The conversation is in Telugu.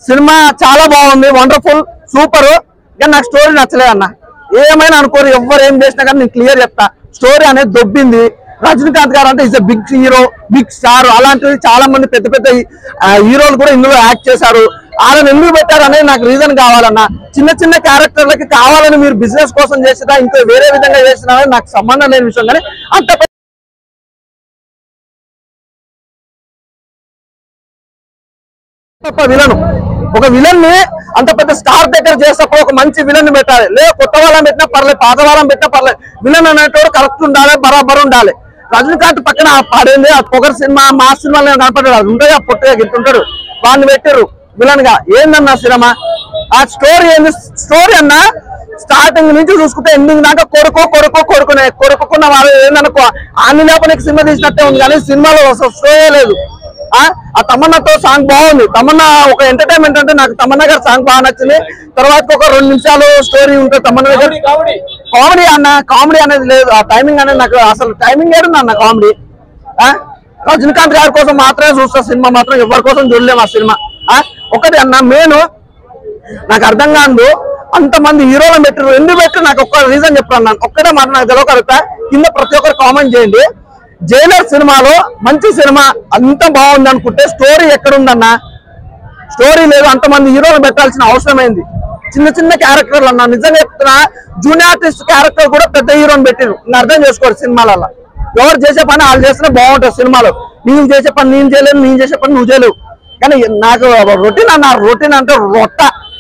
సినిమా చాలా బాగుంది వండర్ఫుల్ సూపర్ కానీ నాకు స్టోరీ నచ్చలేదు అన్న ఏమైనా అనుకోరు ఎవరు ఏం చేసినా కానీ నేను క్లియర్ చెప్తా స్టోరీ అనేది దొబ్బింది రజనీకాంత్ గారు అంటే is a big hero big star అలాంటివి చాలా మంది పెద్ద పెద్ద హీరోలు కూడా ఇందులో యాక్ట్ చేశారు వాళ్ళని ఎందుకు పెట్టారు అనేది నాకు రీజన్ కావాలన్న చిన్న చిన్న క్యారెక్టర్లకి కావాలని మీరు బిజినెస్ కోసం చేసినా ఇంకా వేరే విధంగా చేసినా అనేది నాకు సంబంధం లేని విషయం కానీ అంత పెద్ద తప్ప విలను ఒక విలన్ ని అంత పెద్ద స్టార్ దగ్గర చేసేటప్పుడు ఒక మంచి విలన్ ని పెట్టాలి లేదా కొత్త వాళ్ళని పెట్టినా పర్లేదు పాత వాళ్ళని పెట్టినా పర్లేదు విలన్ అనేటోడు కరెక్ట్ ఉండాలి బరాబర్ ఉండాలి రజనీకాంత్ పక్కన ఆ పడేది ఆ పొగర్ సినిమా మా సినిమాలో కనపడ్డాడు అది ఉంటాయి ఆ పొట్టుగా గిట్టుంటాడు వాడిని పెట్టారు విలన్ గా ఏందన్నా సినిమా ఆ స్టోరీ ఏంది స్టోరీ అన్నా స్టార్టింగ్ నుంచి చూసుకుంటే ఎండింగ్ దాకా కొడుకో కొడుకో కొడుకునే కొడుకున్న వాళ్ళు ఏందనుకో అన్ని లేకపోతే సినిమా తీసినట్టే ఉంది కానీ సినిమాలో అసలు స్టోరీ లేదు ఆ ఆ తమన్నాతో సాంగ్ బాగుంది తమన్నా ఒక ఎంటర్టైన్మెంట్ అంటే నాకు తమన్నా గారి సాంగ్ బాగా నచ్చింది తర్వాత ఒక రెండు నిమిషాలు స్టోరీ ఉంటుంది తమన్నా దగ్గర కామెడీ అన్న కామెడీ అనేది లేదు ఆ టైమింగ్ అనేది నాకు అసలు టైమింగ్ ఏడుంది అన్న కామెడీ ఆ రజనీకాంత్ గారి కోసం మాత్రమే చూస్తా సినిమా మాత్రం ఎవరి కోసం చూడలేము ఆ సినిమా ఆ ఒకటి అన్న మెయిన్ నాకు అర్థం కాదు అంతమంది హీరోలను పెట్టారు ఎందుకు పెట్టారు నాకు ఒక్క రీజన్ చెప్పాను నాకు ఒక్కటే మాట నాకు తెలియకలుగుతా కింద ప్రతి ఒక్కరు కామెంట్ చేయండి జైలర్ సినిమాలో మంచి సినిమా అంత బాగుంది అనుకుంటే స్టోరీ ఎక్కడుందన్నా స్టోరీ లేదు అంతమంది హీరోలు పెట్టాల్సిన అవసరం ఏంది చిన్న చిన్న క్యారెక్టర్లు అన్నా నిజంగా చెప్తున్నా జూనియర్ ఆర్టిస్ట్ క్యారెక్టర్ కూడా పెద్ద హీరోని పెట్టిరు నేను అర్థం చేసుకోరు సినిమాలలో ఎవరు చేసే పని వాళ్ళు చేస్తే బాగుంటుంది సినిమాలో నేను చేసే పని నేను చేయలేను నేను చేసే పని నువ్వు చేయలేవు కానీ నాకు రొటీన్ అన్న రొటీన్ అంటే రొట్ట